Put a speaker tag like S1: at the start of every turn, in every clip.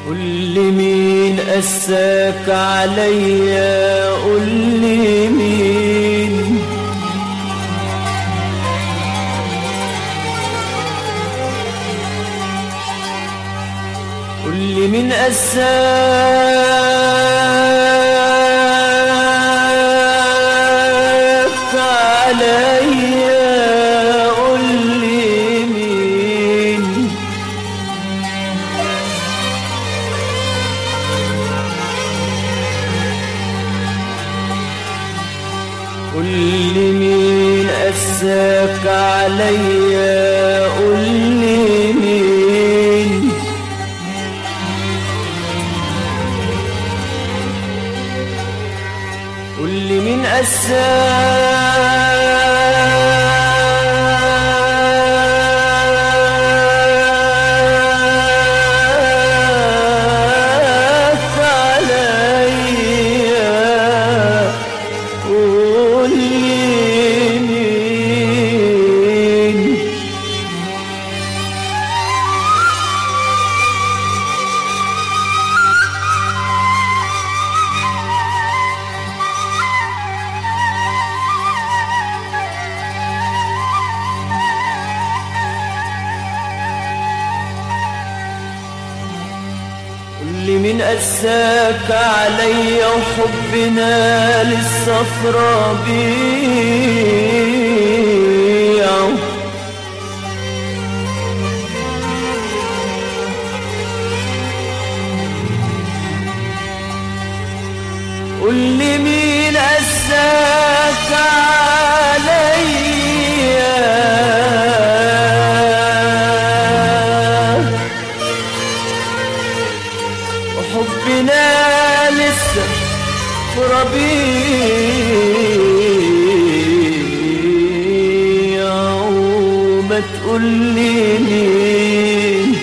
S1: قول لي مين قساك عليا قول لي مين قول لي مين قساك عليا قول لي مين قول لي مين قساك عليا قول لي مين قول لي مين قساك عليا قول لي مين قول لي مين قساك عليا وحبنا للصفرا بيع قول لي مين قساك عليا وحبنا لسه في ربيع وما تقول لي مين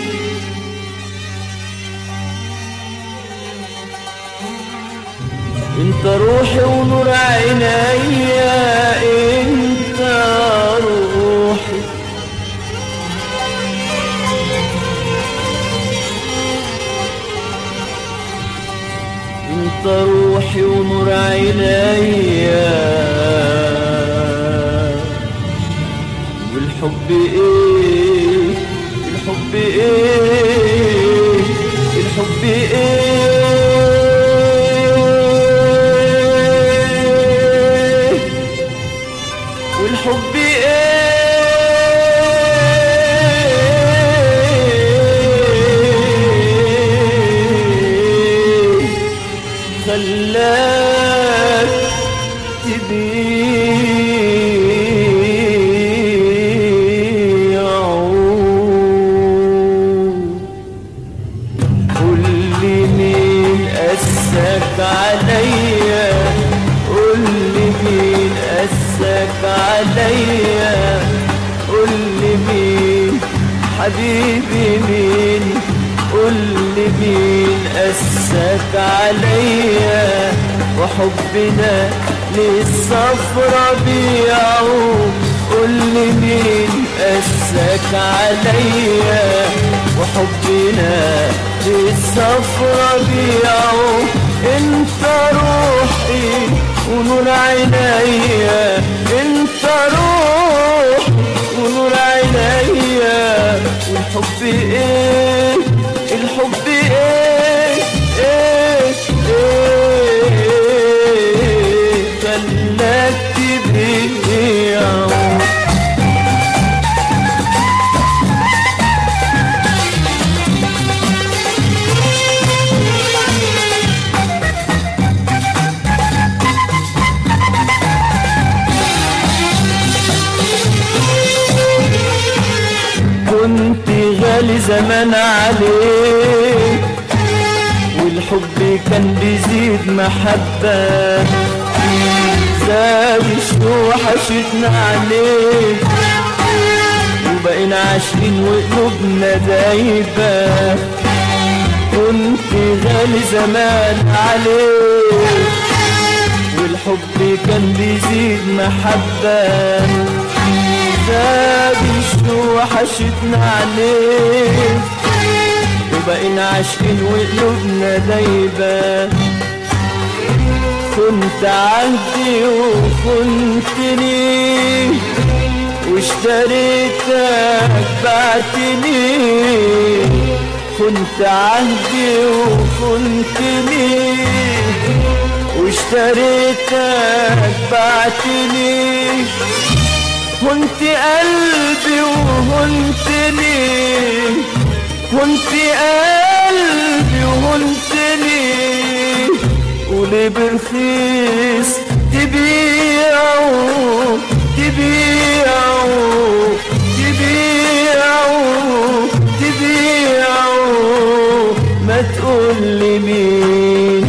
S1: انت روحي ونور عينيا انت روحي انت روحي ونور عينيا والحب ايه الحب ايه الحب ايه والحب ايه خلاك تبيع قول لي مين قساك عليا قول لي مين قساك عليا قول لي مين حبيبي مين قول لي مين قساك عليا وحبنا للصفرا بيعوا قول لي مين قساك عليا وحبنا للصفرا بيعوا انت روحي ونور عينيا انت روح ونور عينيا والحب ايه الحب ايه ايه ايه خلاك تبيع كنت غالي زمان عليك والحب كان بيزيد محبة زاد وحشتنا عليك وبقينا عاشقين وقلوبنا دايبة كنت غالي زمان عليك والحب كان بيزيد محبة زاد وحشتنا عليك وبقينا عاشقين وقلوبنا دايبة كنت عهدي وخنتني واشتريتك بعتني كنت عهدي وخنتني واشتريتك بعتني كنت قلبي وهنتني كنت قلبي وهنتني وليه برخيص تبيعه تبيعه تبيعه تبيعه ما تقول لي مين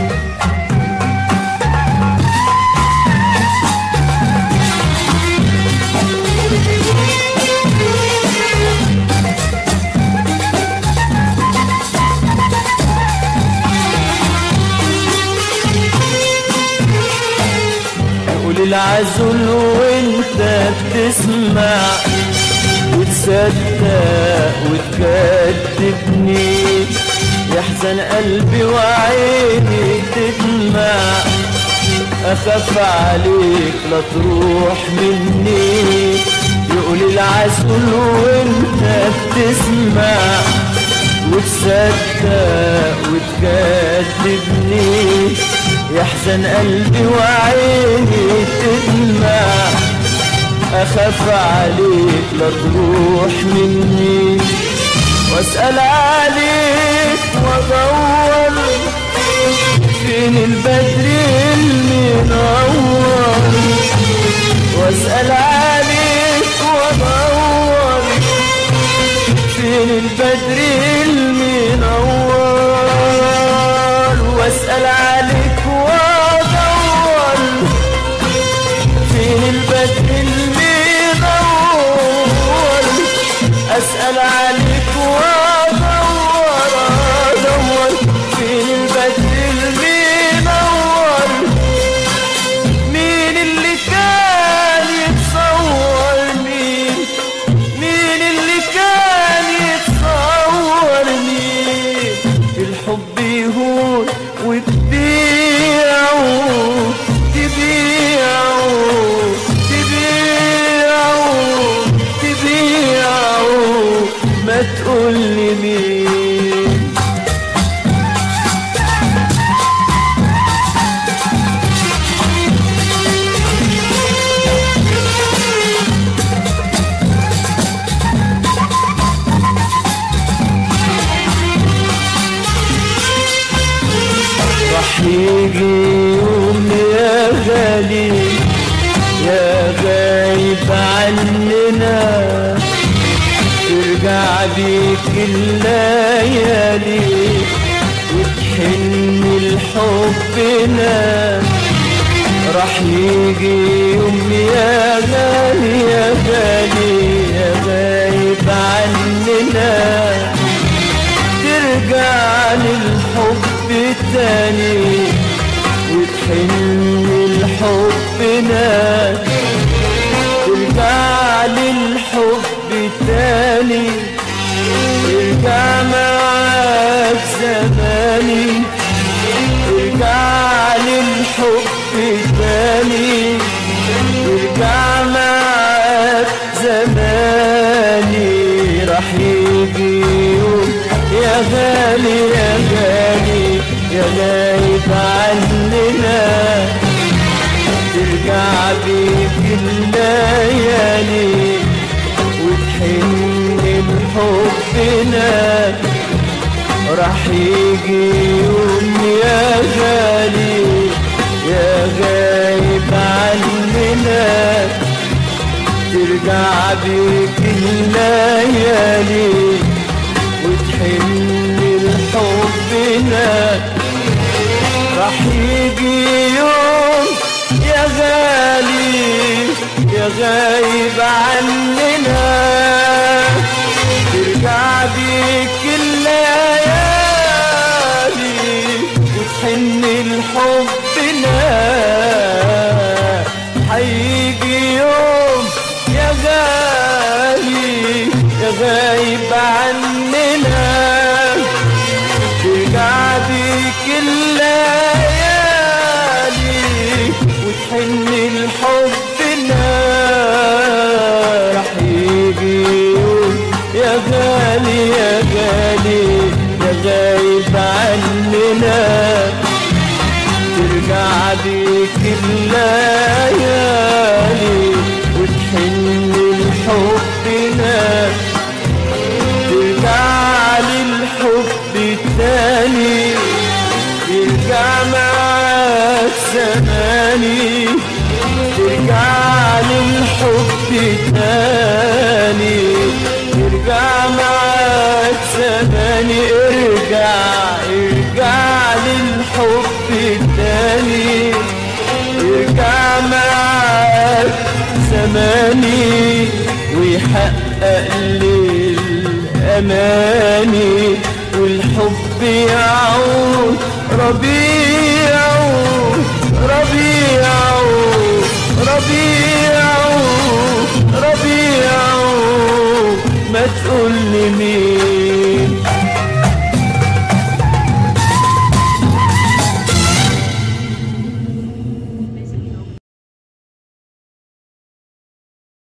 S1: قول العزل وانت بتسمع وتصدق وتكذبني يحزن قلبي وعيني تدمع اخاف عليك لا تروح مني يقول العزل وانت بتسمع وتصدق وتكذبني يحزن قلبي وعيني تدمع اخاف عليك لا تروح مني واسال عليك وادور فين البدر المنور واسال عليك وادور فين البدر المنور واسال عليك وادور فين البدر المنور اسال عليك وادور ادور فين البدر المنور مين اللي كان يتصور مين مين اللي كان يتصور مين الحب يهون وتبيعه تبيعه تبيعه تبيعه ما تقول لي مين راح يجي يوم يا غالي يا غايب عننا ترجع بيك الليالي وتحن لحبنا راح يجي يوم يا غالي يا غالي يا غايب عننا ترجع للحب تاني وتحن لحبنا ترجع للحب تاني ترجع معاك زماني ترجع للحب تاني ترجع معاك زماني راح يجي يوم يا غالي يا غالي يا غايب عننا ترجع بيك الليالي وتحن لحبنا راح يجي يوم يا غالي يا غايب عننا ترجع بيك الليالي وتحن لحبنا راح يجي يوم يا غالي يا غايب عننا ترجع بيك الليالي وتحن لحبنا هيجي يوم يا غالي يا غايب عننا حبنا ترجع بيك الليالي وتحن لحبنا ترجع للحب التاني يرجع معاك زماني ترجع للحب تاني يرجع معاك زماني ارجع ارجع للحب تاني يرجع معاك زماني ويحقق لي الأماني والحب يعود ربيع ربيع ربيع ربيع ما تقول لي مين